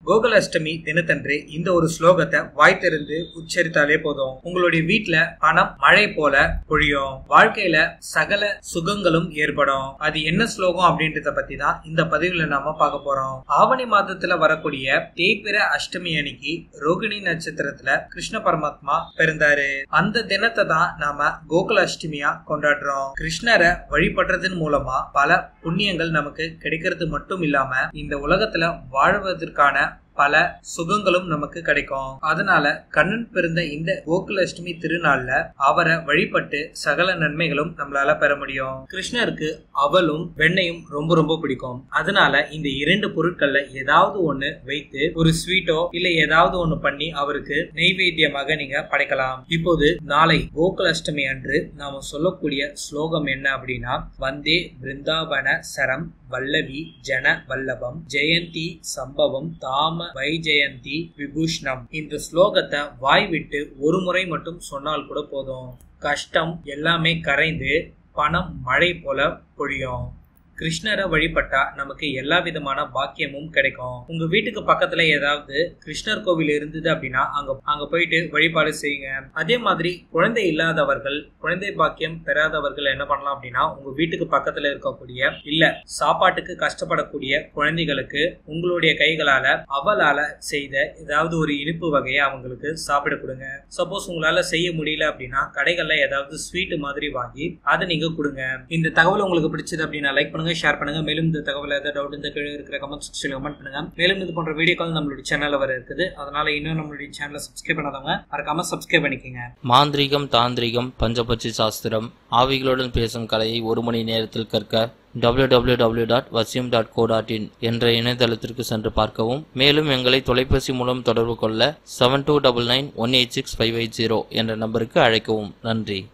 கோகுலாஷ்டமி தினத்தன்று இந்த ஒரு ஸ்லோகத்தை வாய் திறந்து உச்சரித்தாலே போதும் உங்களுடைய வீட்ல பணம் மழை போல பொழியும் வாழ்க்கையில சகல சுகங்களும் ஏற்படும் அது என்ன ஸ்லோகம் அப்படின்றத பத்தி தான் இந்த பதிவுல நாம பார்க்க போறோம் ஆவணி மாதத்துல வரக்கூடிய தேய்பிர அஷ்டமி அன்னைக்கு ரோகிணி நட்சத்திரத்துல கிருஷ்ண பரமாத்மா பிறந்தாரு அந்த தினத்தை தான் நாம கோகுல அஷ்டமியா கொண்டாடுறோம் கிருஷ்ணரை வழிபடுறதன் மூலமா பல புண்ணியங்கள் நமக்கு கிடைக்கிறது மட்டும் இல்லாம இந்த உலகத்துல வாழ்வதற்கான பல சுகங்களும் நமக்கு கிடைக்கும் அதனால கண்ணன் பிறந்த இந்த கோகுலாஷ்டமி திருநாள்ல அவரை வழிபட்டு சகல நன்மைகளும் நம்மளால பெற முடியும் கிருஷ்ணருக்கு அவலும் வெண்ணையும் ரொம்ப ரொம்ப பிடிக்கும் அதனால இந்த இரண்டு பொருட்கள்ல ஏதாவது ஒண்ணு வைத்து ஒரு ஸ்வீட்டோ இல்ல ஏதாவது ஒண்ணு பண்ணி அவருக்கு நெய்வேத்தியமாக நீங்க படைக்கலாம் இப்போது நாளை கோகுலாஷ்டமி அன்று நாம சொல்லக்கூடிய ஸ்லோகம் என்ன அப்படின்னா வந்தே பிருந்தாவன சரம் வல்லவி ஜன வல்லபம் ஜெயந்தி சம்பவம் தாம வைஜெயந்தி விபூஷ்ணம் இந்த ஸ்லோகத்தை வாய் விட்டு ஒரு முறை மட்டும் சொன்னால் கூட போதும் கஷ்டம் எல்லாமே கரைந்து பணம் மழை போல பொழியும் கிருஷ்ணரை வழிபட்டா நமக்கு எல்லா விதமான பாக்கியமும் கிடைக்கும் உங்க வீட்டுக்கு பக்கத்துல ஏதாவது கிருஷ்ணர் கோவில் இருந்தது அப்படின்னா அங்க அங்க போயிட்டு வழிபாடு செய்யுங்க அதே மாதிரி குழந்தை இல்லாதவர்கள் குழந்தை பாக்கியம் பெறாதவர்கள் என்ன பண்ணலாம் அப்படின்னா உங்க வீட்டுக்கு பக்கத்துல இருக்கக்கூடிய இல்ல சாப்பாட்டுக்கு கஷ்டப்படக்கூடிய குழந்தைகளுக்கு உங்களுடைய கைகளால அவலால செய்த ஏதாவது ஒரு இனிப்பு வகையை அவங்களுக்கு சாப்பிட கொடுங்க சப்போஸ் உங்களால செய்ய முடியல அப்படின்னா கடைகள்ல ஏதாவது ஸ்வீட் மாதிரி வாங்கி அதை நீங்க கொடுங்க இந்த தகவல் உங்களுக்கு பிடிச்சது அப்படின்னா லைக் பண்ணுங்க ஷேர் பண்ணுங்க மேலும் இந்த தகவல் ஏதாவது டவுட் இந்த கீழே இருக்கிற கமெண்ட் செக்ஷன்ல கமெண்ட் பண்ணுங்க மேலும் இது போன்ற வீடியோக்கள் நம்மளுடைய சேனல்ல வர இருக்குது அதனால இன்னும் நம்மளுடைய சேனலை சப்ஸ்கிரைப் பண்ணாதவங்க மறக்காம சப்ஸ்கிரைப் பண்ணிக்கோங்க மாந்திரீகம் தாந்திரிகம் பஞ்சபட்சி சாஸ்திரம் ஆவிகளுடன் பேசும் கலையை ஒரு மணி நேரத்தில் கற்க www.vasim.co.in டாட் வசியம் டாட் கோ டாட் இன் என்ற இணையதளத்திற்கு சென்று பார்க்கவும் மேலும் எங்களை தொலைபேசி மூலம் தொடர்பு கொள்ள seven two double nine one eight six five eight zero என்ற நம்பருக்கு அழைக்கவும் நன்றி